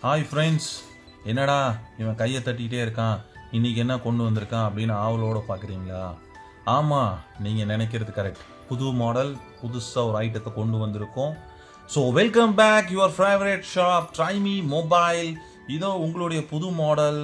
hi friends என்னடா இவன் கையை தட்டிக்கிட்டே இருக்கான் இன்னைக்கு என்ன கொண்டு வந்திருக்கான் அப்படின்னு ஆவலோட பார்க்குறீங்களா ஆமாம் நீங்கள் நினைக்கிறது கரெக்ட் புது மாடல் புதுசாக ஒரு ஐட்டத்தை கொண்டு வந்திருக்கோம் so welcome back your favourite shop ட்ரைமி மொபைல் இதோ உங்களுடைய புது model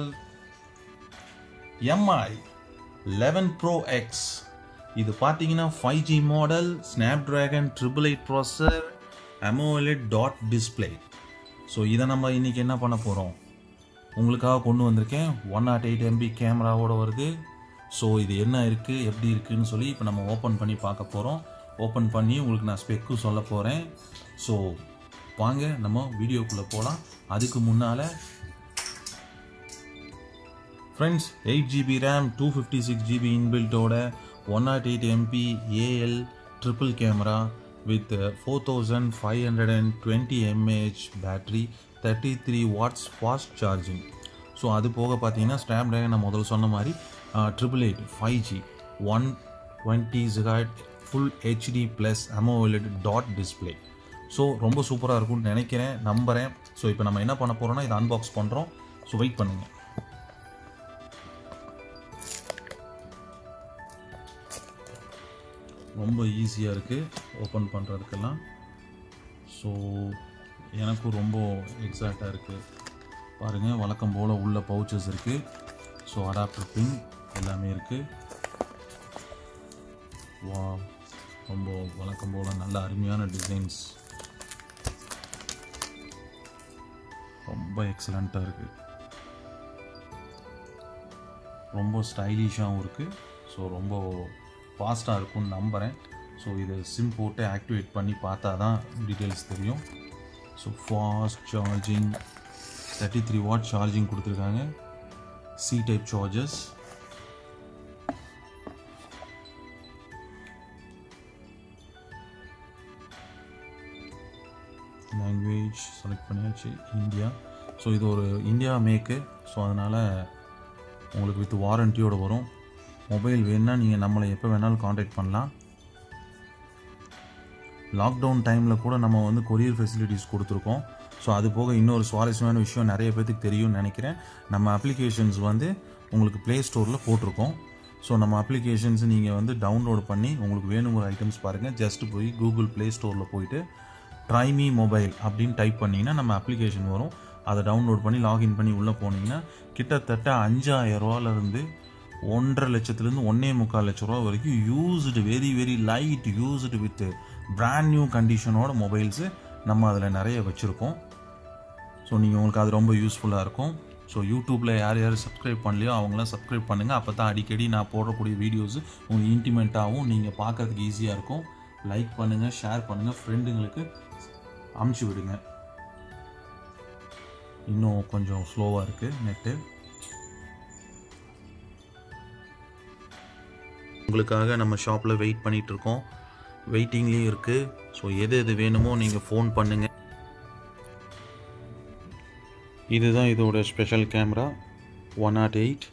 Mi eleven pro X இது பார்த்தீங்கன்னா five G model Snapdragon triple eight processor AMOLED dot display so இதை நம்ம இன்னைக்கு என்ன பண்ண போகிறோம் உங்களுக்காக கொண்டு வந்திருக்கேன் ஒன் நாட் எயிட் எம்பி கேமராவோட வருது ஸோ இது என்ன இருக்குது எப்படி இருக்குன்னு சொல்லி இப்போ நம்ம ஓப்பன் பண்ணி பார்க்க போகிறோம் ஓப்பன் பண்ணி உங்களுக்கு நான் ஸ்பெக்கும் சொல்ல போகிறேன் ஸோ வாங்க நம்ம வீடியோக்குள்ளே போகலாம் அதுக்கு முன்னால் friends eight GB RAM two fifty six GB இன்பில்ட்டோட one naught eight MP AI triple camera with four thousand five hundred and twenty mAh battery thirty three watts fast charging so அது போக பார்த்தீங்கன்னா ஸ்னாப் ட்ராகன் நான் முதல்ல சொன்ன மாதிரி triple eight five G one twenty gigahertz full HD plus AMOLED dot display so ரொம்ப சூப்பராக இருக்கும்னு நினைக்கிறேன் நம்புகிறேன் ஸோ இப்போ நம்ம என்ன பண்ண போகிறோம்னா இதை அன்பாக்ஸ் பண்ணுறோம் ஸோ வெயிட் பண்ணுங்கள் ரொம்ப ஈஸியாக இருக்குது ஓப்பன் பண்ணுறதுக்கெல்லாம் ஸோ எனக்கும் ரொம்ப எக்ஸாக்டாக இருக்குது பாருங்கள் வழக்கம் போல் உள்ள பவுச்சஸ் இருக்குது ஸோ அடாப்டர் பின் எல்லாமே இருக்குது வா ரொம்ப வழக்கம் போல் நல்ல அருமையான டிசைன்ஸ் ரொம்ப எக்ஸலண்ட்டாக இருக்குது ரொம்ப ஸ்டைலிஷாகவும் இருக்குது ஸோ ரொம்ப ஃபாஸ்ட்டாக இருக்கும்னு நம்புகிறேன் ஸோ இதை சிம் போட்டு ஆக்டிவேட் பண்ணி பார்த்தா தான் டீட்டெயில்ஸ் தெரியும் so fast charging thirty three watt charging கொடுத்துருக்காங்க C type chargers language select பண்ணியாச்சு இந்தியா ஸோ இது ஒரு இந்தியா மேக்கு ஸோ அதனால் உங்களுக்கு வித் வாரண்டியோடு வரும் மொபைல் வேணுன்னா நீங்கள் நம்மளை எப்போ வேணாலும் காண்டாக்ட் பண்ணலாம் லாக்டவுன் டைமில் கூட நம்ம வந்து கொரியர் ஃபெசிலிட்டிஸ் கொடுத்துருக்கோம் ஸோ அது போக இன்னொரு சுவாரஸ்யமான விஷயம் நிறைய பேர்த்துக்கு தெரியும்னு நினைக்கிறேன் நம்ம அப்ளிகேஷன்ஸ் வந்து உங்களுக்கு ப்ளே ஸ்டோரில் போட்டிருக்கோம் ஸோ நம்ம அப்ளிகேஷன்ஸ் நீங்கள் வந்து டவுன்லோட் பண்ணி உங்களுக்கு வேணுங்கிற ஐட்டம்ஸ் பாருங்கள் ஜஸ்ட் போய் கூகுள் ப்ளே ஸ்டோரில் போயிட்டு ட்ரைமி மொபைல் அப்படின்னு டைப் பண்ணிங்கன்னா நம்ம அப்ளிகேஷன் வரும் அதை டவுன்லோட் பண்ணி லாகின் பண்ணி உள்ளே போனீங்கன்னா கிட்டத்தட்ட அஞ்சாயிரம் ரூபாலேருந்து ஒன்றரை லட்சத்துலேருந்து ஒன்றே முக்கால் லட்ச ரூபா வரைக்கும் used very very light used with brand new கண்டிஷனோட மொபைல்ஸு நம்ம அதில் நிறைய வச்சுருக்கோம் ஸோ நீங்கள் உங்களுக்கு அது ரொம்ப யூஸ்ஃபுல்லாக இருக்கும் ஸோ யூடியூப்பில் யார் யார் சப்ஸ்கிரைப் பண்ணலையோ அவங்களாம் சப்ஸ்கிரைப் பண்ணுங்கள் அப்போ தான் அடிக்கடி நான் போடக்கூடிய வீடியோஸு உங்களுக்கு இன்டிமேட்டாகவும் நீங்கள் பார்க்குறதுக்கு ஈஸியாக இருக்கும் லைக் பண்ணுங்கள் ஷேர் பண்ணுங்கள் ஃப்ரெண்டுங்களுக்கு அமுச்சு விடுங்க இன்னும் கொஞ்சம் ஸ்லோவாக இருக்குது நெட்டு உங்களுக்காக நம்ம ஷாப்பில் வெயிட் பண்ணிகிட்டு இருக்கோம் வெயிட்டிங்லேயும் இருக்குது ஸோ எது எது வேணுமோ நீங்கள் ஃபோன் பண்ணுங்கள் இதுதான் இதோட special camera one naught eight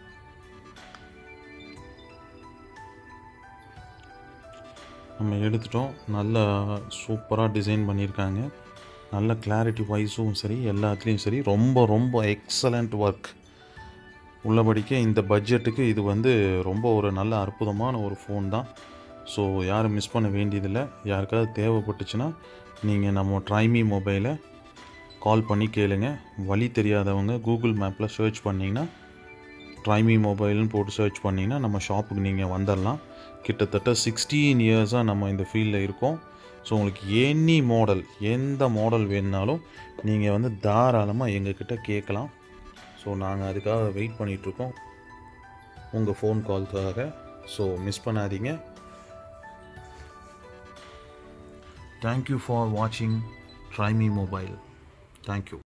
நம்ம எடுத்துட்டோம் நல்ல சூப்பராக டிசைன் பண்ணியிருக்காங்க நல்ல கிளாரிட்டி வைஸும் சரி எல்லாத்துலேயும் சரி ரொம்ப ரொம்ப எக்ஸலண்ட் ஒர்க் உள்ளபடிக்க இந்த பட்ஜெட்டுக்கு இது வந்து ரொம்ப ஒரு நல்ல அற்புதமான ஒரு ஃபோன் தான் ஸோ யாரும் மிஸ் பண்ண வேண்டியதில்லை யாருக்காவது தேவைப்பட்டுச்சுன்னா நீங்கள் நம்ம ட்ரைமி மொபைலை கால் பண்ணி கேளுங்க வழி தெரியாதவங்க கூகுள் மேப்பில் சர்ச் பண்ணிங்கன்னா ட்ரைமி மொபைல்னு போட்டு சர்ச் பண்ணிங்கன்னா நம்ம ஷாப்புக்கு நீங்கள் வந்துடலாம் கிட்டத்தட்ட சிக்ஸ்டீன் இயர்ஸாக நம்ம இந்த ஃபீல்டில் இருக்கோம் ஸோ உங்களுக்கு எனி மாடல் எந்த மாடல் வேணுனாலும் நீங்கள் வந்து தாராளமாக எங்ககிட்ட கேட்கலாம் ஸோ நாங்கள் அதுக்காக வெயிட் பண்ணிகிட்ருக்கோம் உங்கள் ஃபோன் கால்க்காக ஸோ மிஸ் பண்ணாதீங்க தேங்க்யூ ஃபார் வாட்சிங் ட்ரைமி மொபைல் தேங்க்யூ